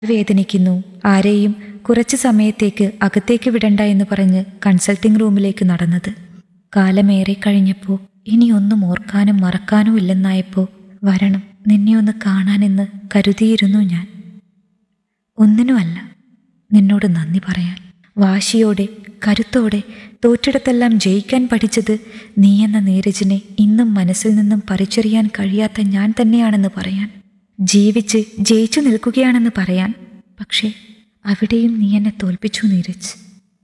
വേദനിക്കുന്നു ആരെയും കുറച്ചു സമയത്തേക്ക് അകത്തേക്ക് വിടണ്ട എന്ന് പറഞ്ഞ് കൺസൾട്ടിംഗ് റൂമിലേക്ക് നടന്നത് കാലമേറെ കഴിഞ്ഞപ്പോൾ ഇനി ഒന്നും ഓർക്കാനും മറക്കാനും ഇല്ലെന്നായപ്പോൾ വരണം നിന്നെ ഒന്ന് കാണാനെന്ന് കരുതിയിരുന്നു ഞാൻ ഒന്നിനുമല്ല നിന്നോട് നന്ദി പറയാൻ വാശിയോടെ കരുത്തോടെ തോറ്റിടത്തെല്ലാം ജയിക്കാൻ പഠിച്ചത് നീ എന്ന നീരജിനെ ഇന്നും മനസ്സിൽ നിന്നും പറിച്ചെറിയാൻ കഴിയാത്ത ഞാൻ തന്നെയാണെന്ന് പറയാൻ ജീവിച്ച് ജയിച്ചു നിൽക്കുകയാണെന്ന് പറയാൻ പക്ഷേ അവിടെയും നീ എന്നെ തോൽപ്പിച്ചു നീരജ്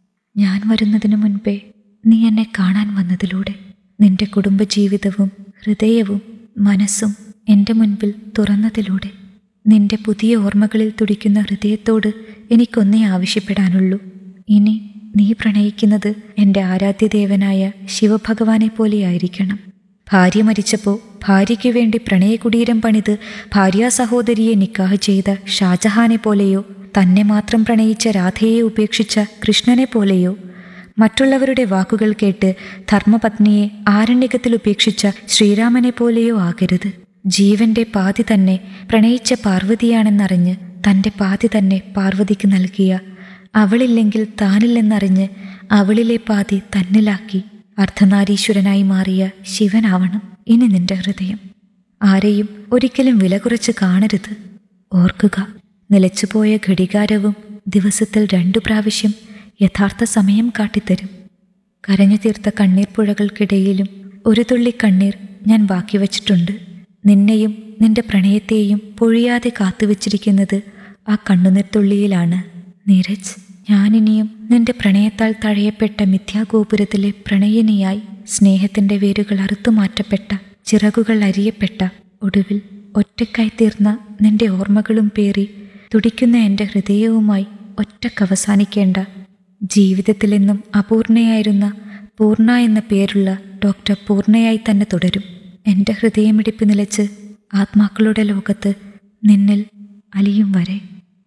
ഞാൻ വരുന്നതിനു മുൻപേ നീ എന്നെ കാണാൻ വന്നതിലൂടെ നിന്റെ കുടുംബജീവിതവും ഹൃദയവും മനസ്സും എൻ്റെ മുൻപിൽ തുറന്നതിലൂടെ നിന്റെ പുതിയ ഓർമ്മകളിൽ തുടിക്കുന്ന ഹൃദയത്തോട് എനിക്കൊന്നേ ആവശ്യപ്പെടാനുള്ളൂ ഇനി നീ പ്രണയിക്കുന്നത് എൻ്റെ ആരാധ്യദേവനായ ശിവഭഗവാനെ പോലെയായിരിക്കണം ഭാര്യ മരിച്ചപ്പോൾ ഭാര്യയ്ക്ക് വേണ്ടി പ്രണയകുടീരം പണിത് ഭാര്യാ സഹോദരിയെ നിക്കാഹ് ചെയ്ത ഷാജഹാനെ പോലെയോ തന്നെ മാത്രം പ്രണയിച്ച രാധയെ ഉപേക്ഷിച്ച കൃഷ്ണനെ പോലെയോ മറ്റുള്ളവരുടെ വാക്കുകൾ കേട്ട് ധർമ്മപത്നിയെ ആരണ്യകത്തിൽ ഉപേക്ഷിച്ച ശ്രീരാമനെ പോലെയോ ആകരുത് ജീവന്റെ പാതി തന്നെ പ്രണയിച്ച പാർവതിയാണെന്നറിഞ്ഞ് തൻ്റെ പാതി തന്നെ പാർവതിക്ക് നൽകിയ അവളില്ലെങ്കിൽ താനില്ലെന്നറിഞ്ഞ് അവളിലെ പാതി തന്നിലാക്കി അർദ്ധനാരീശ്വരനായി മാറിയ ശിവനാവണം ഇനി നിന്റെ ഹൃദയം ആരെയും ഒരിക്കലും വില കുറച്ച് കാണരുത് ഓർക്കുക നിലച്ചുപോയ ഘടികാരവും ദിവസത്തിൽ രണ്ടു പ്രാവശ്യം യഥാർത്ഥ സമയം കാട്ടിത്തരും കരഞ്ഞു തീർത്ത കണ്ണീർ പുഴകൾക്കിടയിലും ഒരു തുള്ളി കണ്ണീർ ഞാൻ ബാക്കി വച്ചിട്ടുണ്ട് നിന്നെയും നിന്റെ പ്രണയത്തെയും പൊഴിയാതെ കാത്തുവച്ചിരിക്കുന്നത് ആ കണ്ണുനീർ തുള്ളിയിലാണ് നീരജ് ഞാനിനിയും നിന്റെ പ്രണയത്താൽ തഴയപ്പെട്ട മിഥ്യാഗോപുരത്തിലെ പ്രണയിനിയായി സ്നേഹത്തിന്റെ വേരുകൾ അറുത്തുമാറ്റപ്പെട്ട ചിറകുകൾ അരിയപ്പെട്ട ഒടുവിൽ ഒറ്റക്കായി തീർന്ന നിന്റെ ഓർമ്മകളും പേറി തുടിക്കുന്ന എൻ്റെ ഹൃദയവുമായി ഒറ്റക്കവസാനിക്കേണ്ട ജീവിതത്തിലെന്നും അപൂർണയായിരുന്ന പൂർണ്ണ എന്ന പേരുള്ള ഡോക്ടർ പൂർണ്ണയായി തന്നെ തുടരും എൻ്റെ ഹൃദയമിടിപ്പ് നിലച്ച് ആത്മാക്കളുടെ ലോകത്ത് നിന്നിൽ അലിയും വരെ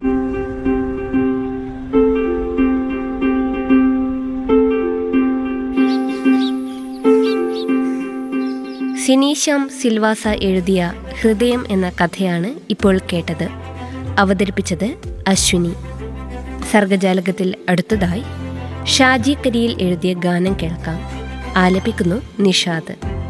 സിനീശ്യാം സിൽവാസ എഴുതിയ ഹൃദയം എന്ന കഥയാണ് ഇപ്പോൾ കേട്ടത് അവതരിപ്പിച്ചത് അശ്വിനി സർഗജാലകത്തിൽ അടുത്തതായി ഷാജി കരിയിൽ എഴുതിയ ഗാനം കേൾക്കാം ആലപിക്കുന്നു നിഷാദ്